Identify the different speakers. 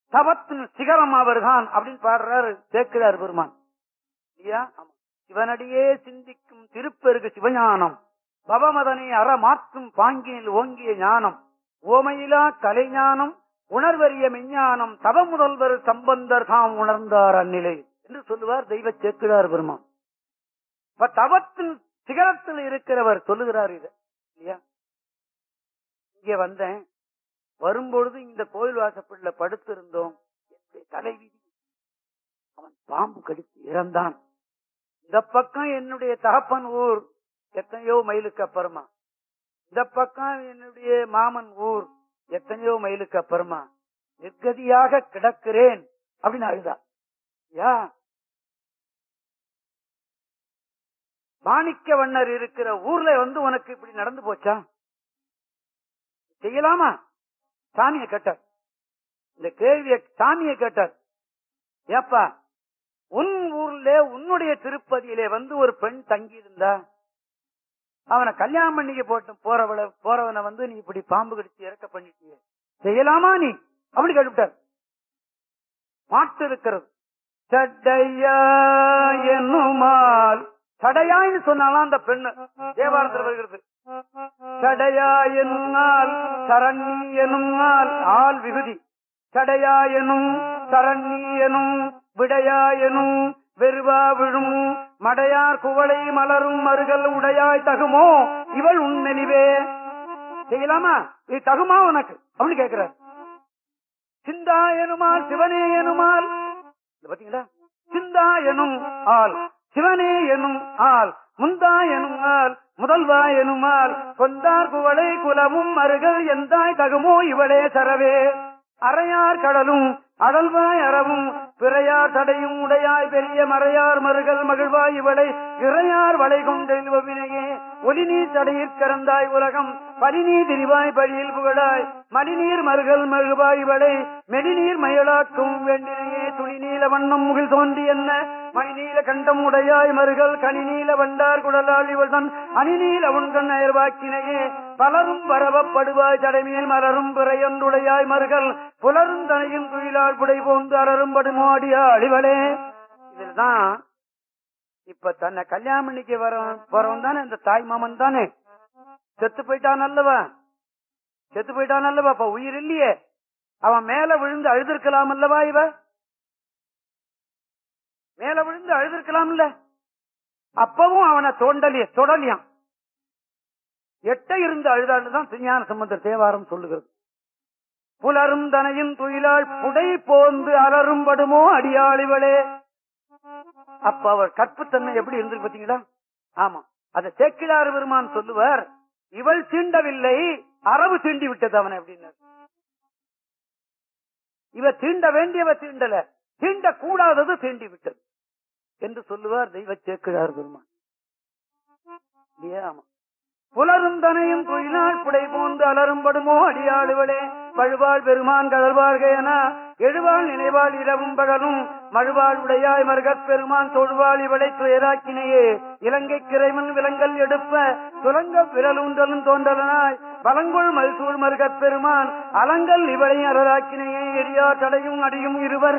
Speaker 1: தவத்தின் சிகரம் அவர்தான் அப்படின்னு பாடுறாரு சேக்கிரார் பெருமான் இல்லையா ஆமா. சிவனடியே சிந்திக்கும் திருப்பெருகு சிவஞானம் பவமதனை அற மாற்றும் பாங்கினில் ஓங்கிய ஞானம் ஓமையிலா கலைஞானம் உணர்வறிய மெஞ்ஞானம் தவ முதல்வர் சம்பந்தர் தாம் உணர்ந்தார் அந்நிலை என்று சொல்லுவார் தெய்வ சேக்கிரார் பெருமான் இப்ப தவத்தின் சிகரத்தில் இருக்கிறவர் சொல்லுகிறார் இது இல்லையா இங்கே வந்தேன் வரும்பொழுது இந்த கோயில் வாசப்படில படுத்திருந்தோம் என்னுடைய தலைவிதி அவன் பாம்பு கடித்து இறந்தான் இந்த பக்கம் என்னுடைய தகப்பன் ஊர் எத்தனையோ மைலுக்கு அப்புறமா இந்த பக்கம் என்னுடைய மாமன் ஊர் எத்தனையோ மைலுக்கு அப்புறமா நிர்கதியாக கிடக்கிறேன் அப்படின்னு அழுதா யா மாணிக்க வண்ணர் இருக்கிற ஊர்ல வந்து உனக்கு இப்படி நடந்து போச்சா செய்யலாமா சாமியை கேட்டார் இந்த கேள்விய சாமியை கேட்டார் ஏப்பா உன் ஊர்ல உன்னுடைய திருப்பதியிலே வந்து ஒரு பெண் தங்கி இருந்தா அவனை கல்யாணம் பண்ணிக்க போட்டு போறவள போறவனை வந்து நீ இப்படி பாம்பு கடிச்சு இறக்க பண்ணிட்டிய செய்யலாமா நீ அப்படி கேட்டுவிட்டார் மாட்டு இருக்கிறது சட்டையா என்னுமால் சடையான்னு சொன்னாலாம் அந்த பெண்ணு தேவாரத்தில் வருகிறது சடையா என்னால் சரண்ணி எனும் ஆள் ஆள் விகுதி சடையா எனும் சரண்ணி எனும் விடையா எனும் வெறுவா விழும் மடையார் குவளை மலரும் மருகல் உடையாய் தகுமோ இவள் உன் மெலிவே செய்யலாமா இது தகுமா உனக்கு அப்படின்னு கேட்கிறார் சிந்தா எனுமால் சிவனே எனுமால் இது பாத்தீங்களா சிந்தா எனும் ஆள் சிவனே எனும் ஆள் முந்தா எனும் ஆள் முதல்வா எனுமால் கொந்தார் குவளை குலமும் மருகல் எந்தாய் தகுமோ இவளே சரவே அறையார் கடலும் அடல்வாய் அறவும் பிறையார் தடையும் உடையாய் பெரிய மறையார் மருகல் மகிழ்வாய் இவளை இறையார் வளை கொண்டெழுவினையே ஒலிநீர் தடையிற் கறந்தாய் உலகம் பனிநீர் திரிவாய் பழியில் புகழாய் மணிநீர் மருகல் மகிழ்வாய் இவளை மெடிநீர் மயலாக்கும் வேண்டினையே துணி நீல வண்ணம் முகில் தோன்றி என்ன மணிநீல கண்டம் உடையாய் மருகல் கனிநீல வண்டார் குடலால் இவள் தன் அணிநீல உண்கண் அயர்வாக்கினையே பலரும் வரவப்படுவாய் தடைமேல் மலரும் பிறையொன்றுடையாய் மருகல் புலரும் தனையும் துயிலால் புடை போந்து அரரும் படுமோடியா அழிவலே இதுதான் இப்ப தன்னை கல்யாணம் பண்ணிக்க வரவன் வரவன் தானே இந்த தாய் மாமன் தானே செத்து போயிட்டான் அல்லவா செத்து போயிட்டான் அல்லவா அப்ப உயிர் இல்லையே அவன் மேல விழுந்து அழுதிருக்கலாம் அல்லவா இவ மேல விழுந்து அழுதிருக்கலாம்ல அப்பவும் அவனை தோண்டலிய தொடலியான் எட்ட இருந்து அழுதான்னு தான் திருஞான சம்பந்தர் தேவாரம் சொல்லுகிறது புலரும் தனையும் துயிலாள் புடை போந்து அலரும் படுமோ அடியாளிவளே அப்ப அவர் கற்புத்தன்மை எப்படி இருந்திருக்கு பாத்தீங்களா ஆமா அத சேக்கிழார் பெருமான் சொல்லுவார் இவள் தீண்டவில்லை அரவு தீண்டி விட்டது அவனை அப்படின்னார் இவ தீண்ட வேண்டியவ தீண்டல தீண்ட கூடாதது தீண்டி விட்டது என்று சொல்லுவார் தெய்வ சேக்கிழார் பெருமான் இல்லையா? ஆமா புலரும் தனையும் தொழிலாள் புடை போந்து அலரும்படுமோ அடியாளுவளே பழுவாள் பெருமான் கடல்வாழ்க என எழுவாள் நினைவாள் இரவும் பகலும் மழுவாள் உடையாய் மருகப் பெருமான் தொழுவாள் இவளை துயராக்கினையே இலங்கை கிரைமன் விலங்கல் எடுப்ப துலங்க விரலூன்றலும் தோன்றலனாய் பலங்கொள் மல்சூழ் மருகப் பெருமான் அலங்கல் இவளை அறராக்கினையே எரியா தடையும் அடியும் இருவர்